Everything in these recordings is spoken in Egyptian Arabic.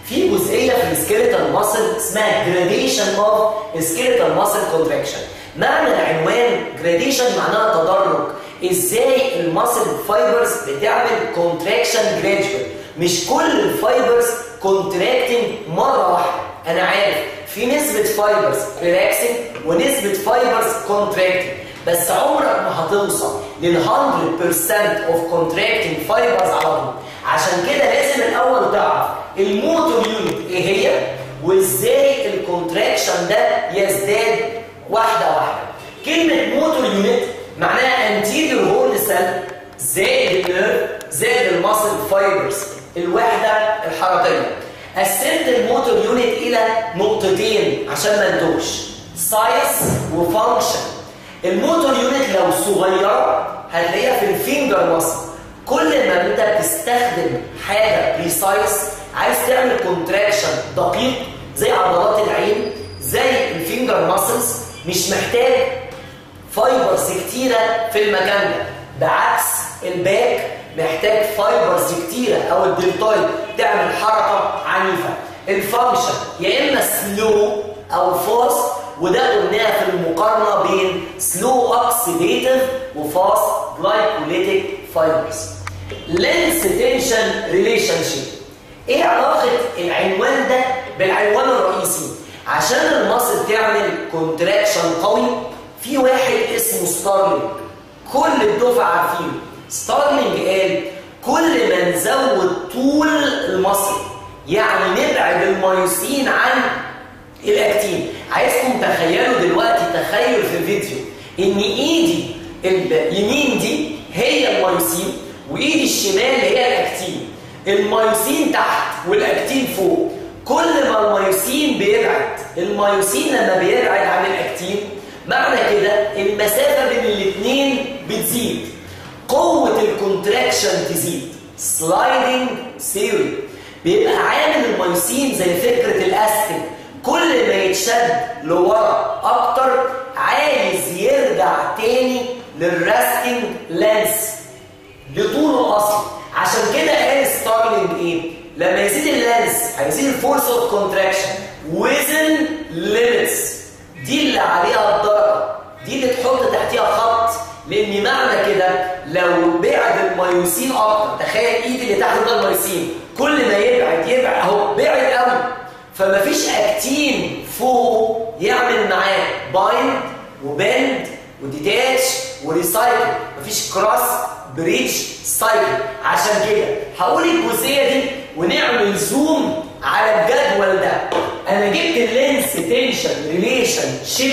في جزئيه في السكيلتال ماسل اسمها جراديشن اوف سكيلتال ماسل كونتراكشن معنى العنوان جراديشن معناها تدرج ازاي الماسل فايبرز بتعمل كونتراكشن جراديوال مش كل الفايبرز كونتراكتنج مره واحده انا عارف في نسبه فايبرز ريلاكسنج ونسبه فايبرز كونتراكتنج بس عمرك ما هتوصل لل 100% اوف كونتراكتنج فايبرز على طول عشان كده لازم الاول تعرف الموتور يونت ايه هي وازاي الكونتراكشن ده يزداد واحده واحده كلمه موتور يونت معناها انتيريور هورن سيل زائد النيرف زائد الماسل فايبرز الوحده الحركيه قسمت الموتور يونت الى نقطتين عشان ما نتوهش سايز وفانكشن الموتور يونت لو صغيره هتلاقيها في الفينجر ماسل كل ما انت بتستخدم حاجه بريسايز عايز تعمل كونتراكشن دقيق زي عضلات العين زي الفينجر ماسلز مش محتاج فايبرز كتيره في المكان ده بعكس الباك محتاج فايبرز كتيره او الدلتويد تعمل حركه عنيفه الفانكشن يا اما سلو او فاست وده قلناها في المقارنه بين سلو اوكسيديتيف وفاست جلايكوليتيك فايبرز لينس تنشن ريليشن شيب ايه علاقه العنوان ده بالعنوان الرئيسي عشان المصل تعمل كونتراكشن قوي في واحد اسمه ستارلينج كل الدفعه عارفينه ستارلينج قال كل ما نزود طول المصل يعني نبعد الميوسين عن الاكتين عايزكم تخيلوا دلوقتي تخيل في الفيديو ان ايدي اليمين دي هي الميوسين وايدي الشمال هي الاكتين الميوسين تحت والاكتين فوق كل ما الميوسين بيبعد الميوسين لما بيبعد عن الاكتين معنى كده المسافه بين الاثنين بتزيد قوه الكونتراكشن تزيد سلايدنج ثيوري بيبقى عامل الميوسين زي فكره الاستك كل ما يتشد لورا اكتر عايز يرجع تاني للراستنج لانس لطوله الاصلي عشان كده قال ستارلينج ايه لما يزيد اللانس هيزيد الفورس اوف كونتراكشن وزن ليميتس دي اللي عليها الدرجه دي اللي تحط تحتيها خط لان معنى كده لو بعد الميوسين اكتر تخيل ايدي اللي تحت ده الميوسين كل ما يبعد يبعد اهو بعد قوي فمفيش اكتين فوق يعمل معاه بايند وبند وديتاتش وريسايكل مفيش كراس بريتش سايكل عشان كده هقول الجزئيه دي ونعمل زوم على الجدول ده انا جبت اللينس تنشن ريليشن شيب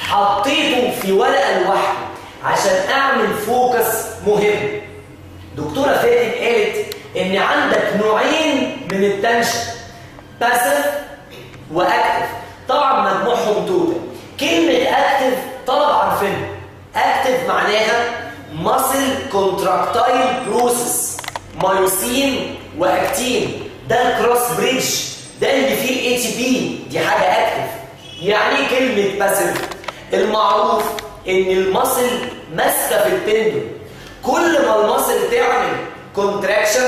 حطيته في ورقه لوحده عشان اعمل فوكس مهم دكتوره فاتن قالت ان عندك نوعين من التنشن باسف واكتف طبعا مجموعهم توتال كلمه اكتف طلب عارفينها اكتف معناها muscle contractile process مايوسين واكتين ده الكروس بريدج ده اللي فيه الاي تي بي دي حاجه اكتف يعني ايه كلمه باسف المعروف ان المصل ماسكه في التندون كل ما المصل تعمل كونتراكشن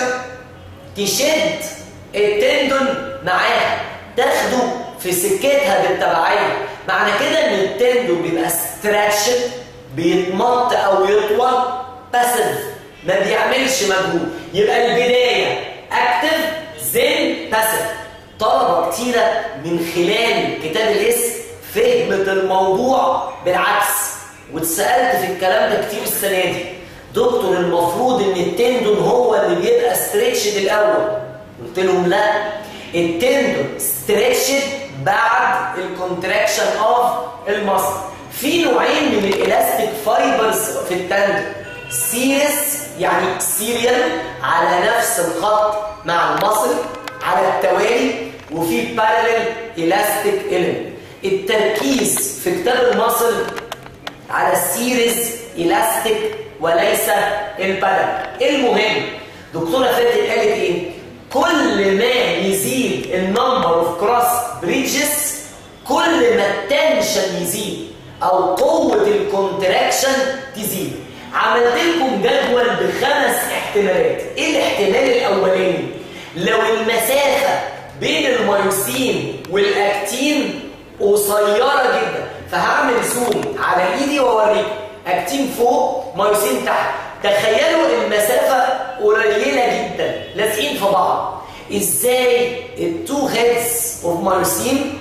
تشد التندون معاها تاخده في سكتها بالتبعيه معنى كده ان التندون بيبقى ستراتشد بيتمط او يطول باسف ما بيعملش مجهود يبقى البدايه اكتف زين باسف طلبه كتيره من خلال كتاب الاسم فهمت الموضوع بالعكس واتسالت في الكلام ده كتير السنه دي دكتور المفروض ان التندون هو اللي بيبقى ستريتشد الاول قلت لهم لا التندون ستريتشد بعد الكونتراكشن اوف المصل في نوعين من الالاستيك فايبرز في التندون سيريس يعني سيريال على نفس الخط مع المصل على التوالي وفي بارلل الاستيك اليمنت التركيز في كتاب المصل على السيريز الاستيك وليس البدل المهم دكتوره فاتن قالت ايه كل ما يزيد النمبر اوف كروس بريدجز كل ما التنشن يزيد او قوه الكونتراكشن تزيد عملت لكم جدول بخمس احتمالات ايه الاحتمال الاولاني لو المسافه بين الميوسين والاكتين قصيره جدا فهعمل زوم على ايدي واوريكم اكتين فوق ميوسين تحت تخيلوا المسافه قليله جدا لازقين في بعض ازاي التو هيدز اوف مايوسين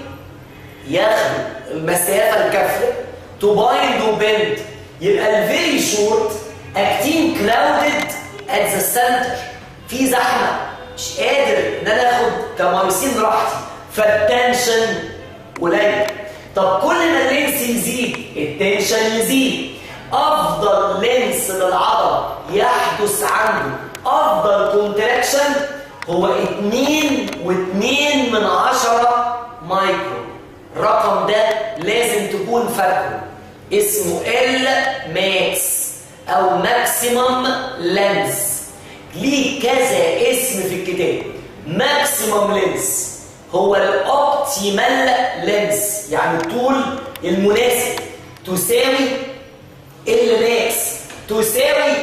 ياخدوا المسافه الكافيه تو بايند وبند يبقى الفيري شورت اكتين كلاودد ات ذا سنتر في زحمه مش قادر ان انا اخد كمايوسين راحتي فالتنشن قليل طب كل ما اللينس يزيد التنشن يزيد افضل لينس للعضله يحدث عنده افضل كونتراكشن هو 2 و2 من 10 مايكرو الرقم ده لازم تكون فاكره اسمه ال ماكس او ماكسيمم لينس ليه كذا اسم في الكتاب ماكسيمم لينس هو الاوبتيمال لينس يعني الطول المناسب تساوي ال ماكس تساوي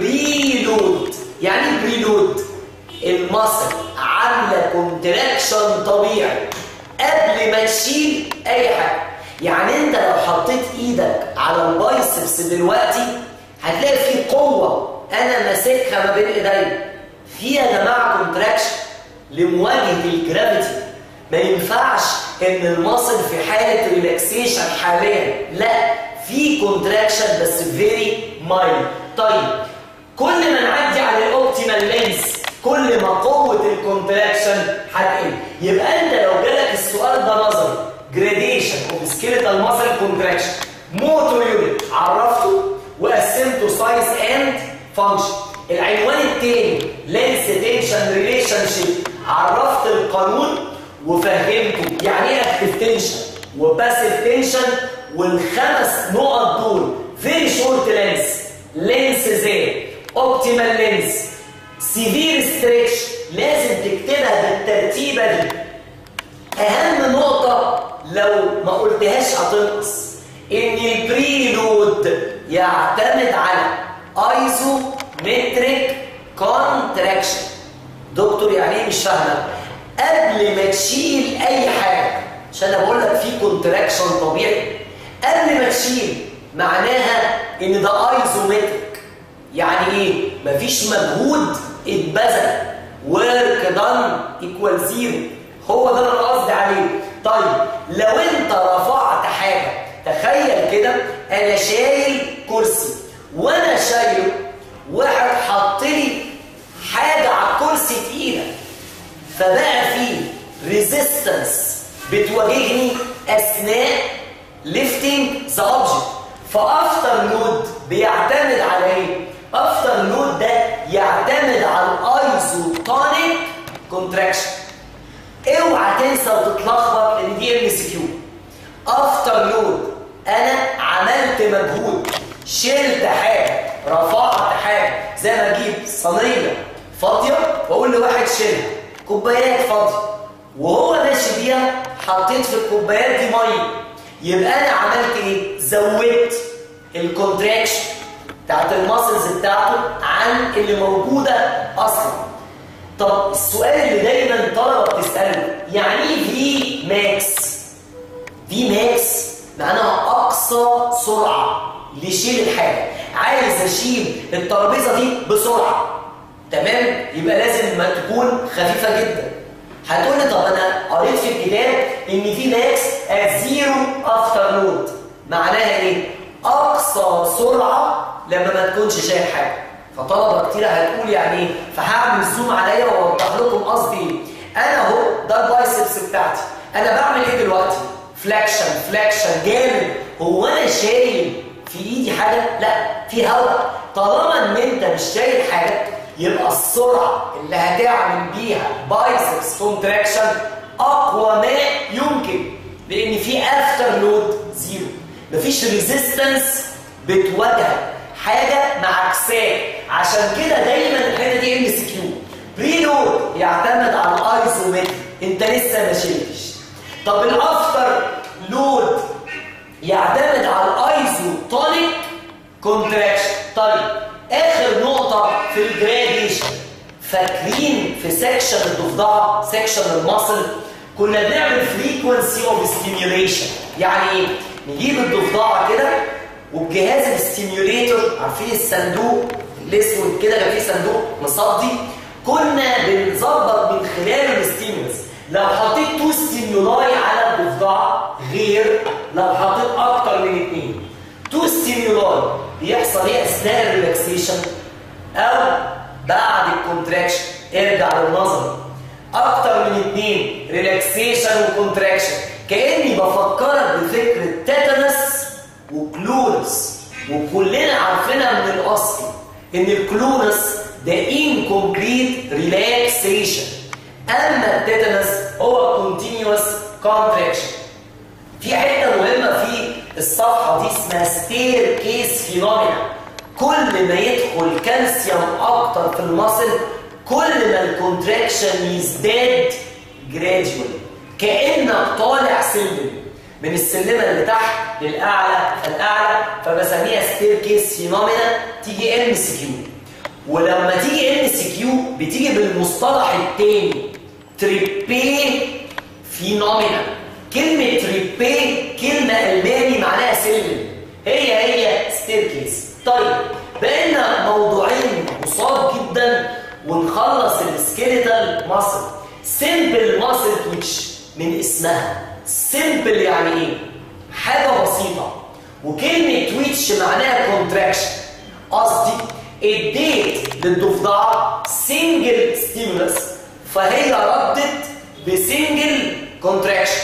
بريلود يعني ايه بريلود المصل عامله كونتراكشن طبيعي قبل ما تشيل اي حاجه يعني انت لو حطيت ايدك على البايسبس دلوقتي هتلاقي فيه قوه انا ماسكها ما بين ايديا في يا جماعه كونتراكشن لمواجهه الجرافيتي ما ينفعش ان المصل في حاله ريلاكسيشن حاليا لا في كونتراكشن بس فيري مايل طيب كل ما نعدي على الاوبتيمال لينس كل ما قوه الكونتراكشن هتقل يبقى انت لو جالك السؤال ده نظري جراديشن اوف سكيلتال ماسل كونتراكشن موتور يونت عرفته وقسمته سايز اند فانكشن العنوان الثاني لينس تنشن ريليشن شيب عرفت القانون وفهمته يعني ايه اكتف تنشن وباسيف تنشن والخمس نقط دول فيري شورت لينس لينس زي اوبتيمال لينس سيفير ستريتش لازم تكتبها بالترتيبه دي اهم نقطه لو ما قلتهاش هتنقص ان البريلود يعتمد على ايزومتريك كونتراكشن دكتور يعني ايه مش فاهمه قبل ما تشيل اي حاجه عشان انا بقول لك في كونتراكشن طبيعي قبل ما تشيل معناها ان ده ايزومتريك يعني ايه مفيش مجهود اتبذل ورك دان ايكوال زيرو هو ده اللي انا قصدي عليه طيب لو انت رفعت حاجه تخيل كده انا شايل كرسي وانا شايله واحد حط لي حاجه على الكرسي تقيله فبقى في ريزيستنس بتواجهني اثناء ليفتنج ذا اوبجكت فافتر لود بيعتمد على ايه؟ افتر لود ده يعتمد على الايزوتونيك كونتراكشن اوعى تنسى وتتلخبط ان دي ام سي كيو افتر لود انا عملت مجهود شلت حاجه رفعت حاجه زي ما اجيب صينيه فاضيه واقول لواحد شيلها كوبايات فاضيه وهو ماشي بيها حطيت في الكوبايات دي ميه يبقى انا عملت ايه زودت الكونتراكشن بتاعت الماسلز بتاعته عن اللي موجوده اصلا طب السؤال اللي دايما الطلبه بتساله يعني ايه في ماكس في ماكس معناها اقصى سرعه لشيل الحاجه عايز اشيل الترابيزه دي بسرعه تمام يبقى لازم ما تكون خفيفه جدا هتقول لي طب انا قريت في الكتاب ان في ماكس زيرو افتر لود معناها ايه اقصى سرعه لما ما تكونش شايل حاجه فطلبه كتير هتقول يعني ايه فهعمل زوم عليا واوضح لكم قصدي ايه انا اهو ده البايسبس بتاعتي انا بعمل ايه دلوقتي فلاكشن فلاكشن جامد هو انا شايل في ايدي حاجه لا في هواء طالما ان انت مش شايل حاجه يبقى السرعه اللي هتعمل بيها بايسبس كونتراكشن اقوى ما يمكن لان في افتر لود زيرو مفيش ريزيستنس بتواجه حاجه مع عكسات عشان كده دايما الحته دي ام سي كيو بري لود يعتمد على الايزومتر انت لسه ما شلتش طب الافتر لود يعتمد على الايزوتونيك كونتراكشن طيب اخر نقطه في الجراديشن فاكرين في سكشن الضفدعه سكشن المصل كنا بنعمل فريكونسي اوف ستيميوليشن يعني ايه نجيب الضفدعه كده وبجهاز الستيميوليتور عارفين الصندوق الاسود كده كان فيه صندوق مصدي كنا بنظبط من خلاله الستيمولس لو حطيت تو ستيمولاي على الضفدعه غير لو حطيت اكتر من اثنين تو ستيمولاي بيحصل ايه اثناء الريلاكسيشن او بعد الكونتراكشن ارجع للنظر اكتر من اثنين ريلاكسيشن وكونتراكشن كاني بفكرك بفكره تيتانس وكلونس وكلنا عارفينها من الاصل ان الكلونس ده incomplete relaxation اما التيتانس هو continuous contraction في حته مهمه في الصفحه دي اسمها ستير كيس فينومينا كل ما يدخل كالسيوم اكتر في المصل كل ما الكونتراكشن يزداد جراديولي كانك طالع سلم من السلمه اللي تحت للاعلى الاعلى فبسميها ستير كيس فينومينا تيجي ام سي كيو ولما تيجي ام سي كيو بتيجي بالمصطلح الثاني تريبي فينومينا كلمه تريبي كلمه الماني معناها سلم هي هي ستير كيس طيب بقينا موضوعين بساط جدا ونخلص السكيليتال ماسل سيمبل ماسل تويتش من اسمها سيمبل يعني ايه حاجه بسيطه وكلمه تويتش معناها كونتراكشن قصدي اديت للضفدعه سنجل ستيمولس فهي ردت بسنجل كونتراكشن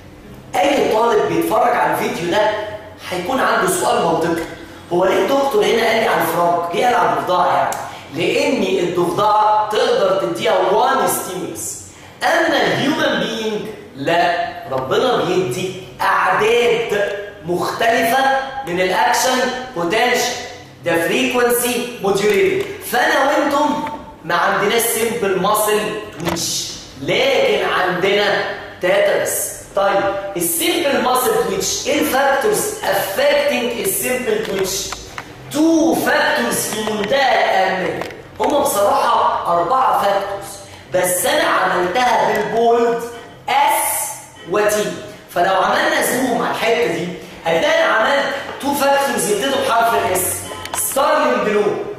اي طالب بيتفرج على الفيديو ده هيكون عنده سؤال منطقي هو ليه الدكتور هنا قال لي على الفراغ ليه قال على الضفدعه يعني لان الضفدعه تقدر تديها وان ستيمولس اما الهيومن بينج لا ربنا بيدي اعداد مختلفه من الاكشن بوتنشال ده فريكونسي موديوليتد فانا وانتم ما عندناش سيمبل ماسل تويتش لكن عندنا تاترس طيب السيمبل ماسل تويتش ايه الفاكتورز افكتنج السيمبل تويتش تو فاكتورز في منتهى الاهميه هم بصراحه اربعه فاكتورز بس انا عملتها بالبولد اس وتي فلو عملنا زوم على الحته دي هتلاقي انا عملت تو فاكتورز يبتدوا بحرف الاس ستارلينج بلو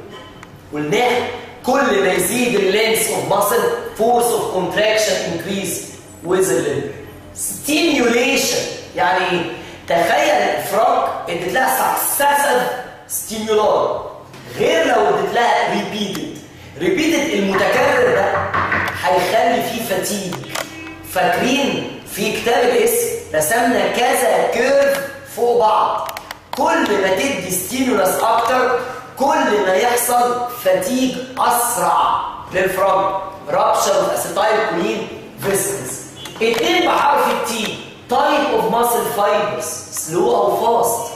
قلناها كل ما يزيد اللينس اوف ماسل فورس اوف كونتراكشن انكريز ويز الليمب ستيميوليشن يعني ايه تخيل الفراغ اديت لها سكسسيف ستيمولار غير لو اديت لها ريبيتد ريبيتد المتكرر ده هيخلي فيه فتيج فاكرين في كتاب الاسم رسمنا كذا كيرف فوق بعض كل ما تدي ستيمولس اكتر كل ما يحصل فتيج اسرع للفراغ رابشر اوف اسيتايل كولين فيسكلز اتنين بحرف التي تايب اوف ماسل فايبرز سلو او فاست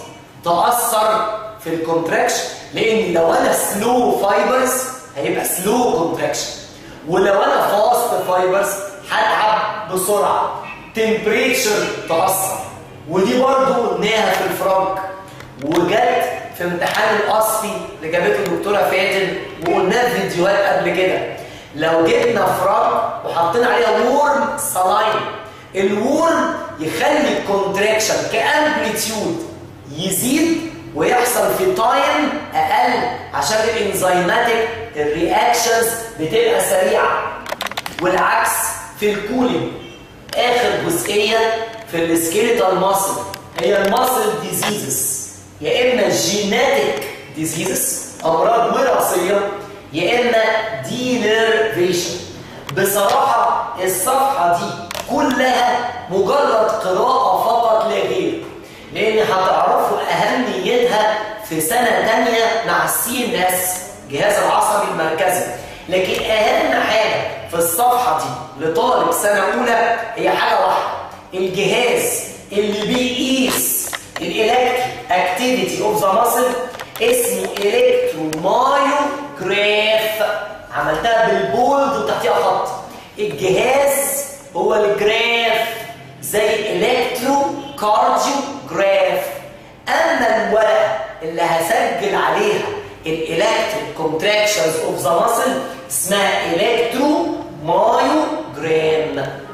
تاثر في الكونتراكشن لان لو انا سلو فايبرز هيبقى سلو كونتراكشن ولو انا فاست فايبرز هتعب بسرعه تمبريتشر تاثر ودي برضو قلناها في الفرنك وجت في امتحان الاصفي اللي جابته الدكتوره فاتن وقلناه في فيديوهات قبل كده لو جبنا فرنك وحطينا عليها وورم سلاين الورم يخلي الكونتراكشن كامبليتيود يزيد ويحصل في تايم اقل عشان الانزيماتيك الرياكشنز بتبقى سريعه والعكس في الكولينج اخر جزئيه في السكيليتال ماسل هي الماسل ديزيزز يا اما جيناتيك ديزيزز امراض وراثيه يا اما دينيرفيشن بصراحه الصفحه دي كلها مجرد قراءه فقط لا غير لان هتعرفوا اهميتها في سنه ثانيه مع السي ان اس جهاز العصبي المركزي لكن اهم حاجه في الصفحه دي لطالب سنه اولى هي حاجه واحده الجهاز اللي بيقيس الالكتريك اكتيفيتي اوف ذا ماسل اسمه الكترومايوجراف عملتها بالبولد وتحتيها خط الجهاز هو الجراف زي الكترو كارديوجراف اما الورقه اللي هسجل عليها الالكتريك كونتراكشنز اوف ذا ماسل اسمها الكترو مايوجرام